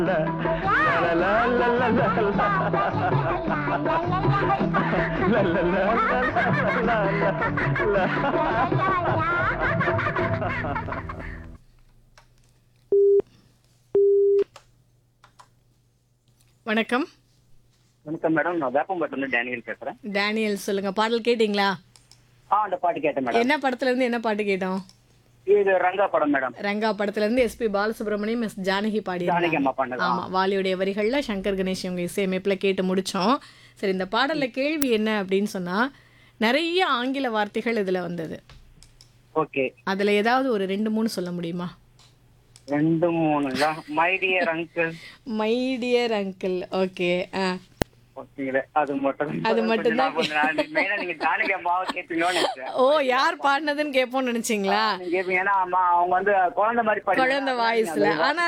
வணக்கம் வணக்கம் மேடம் நான் வேப்பம்பட்டில டேனியல் பேசுறேன் டேனியல் சொல்லுங்க பாடல் கேட்டிங்களா ஆ அந்த பாட்டு கேட்டேன் மேடம் என்ன படத்துல இருந்து என்ன பாட்டு கேட்டோம் இது ரங்கா படம் மேடம் ரங்கா படத்துல இருந்து எஸ்பி பாலசுப்ரமணியம் எஸ் ஜானகி பாடி ஜானகி அம்மா பண்ணது ஆமா வாலியுடைய வரிகள்ல சங்கர் கணேஷ் இவங்க இசையமைப்புல கேட்டு முடிச்சோம் சரி இந்த பாடல்ல கேள்வி என்ன அப்படின்னு சொன்னா நிறைய ஆங்கில வார்த்தைகள் இதுல வந்தது ஓகே அதுல ஏதாவது ஒரு ரெண்டு மூணு சொல்ல முடியுமா ரெண்டு மூணு my dear uncle my dear uncle okay ஆ ஓகேங்களே அது மட்டும் அது மட்டும்தான் மெயினா நீங்க ஜானகி அம்மாவை கேட்பீங்களோன்னு நினைச்சேன் ஓ யார் பாடினதுன்னு கேட்போம்னு நினைச்சீங்களா நீங்க கேட்பீங்க ஏன்னா அம்மா அவங்க வந்து குழந்தை மாதிரி பாடி குழந்தை வாய்ஸ்ல ஆனா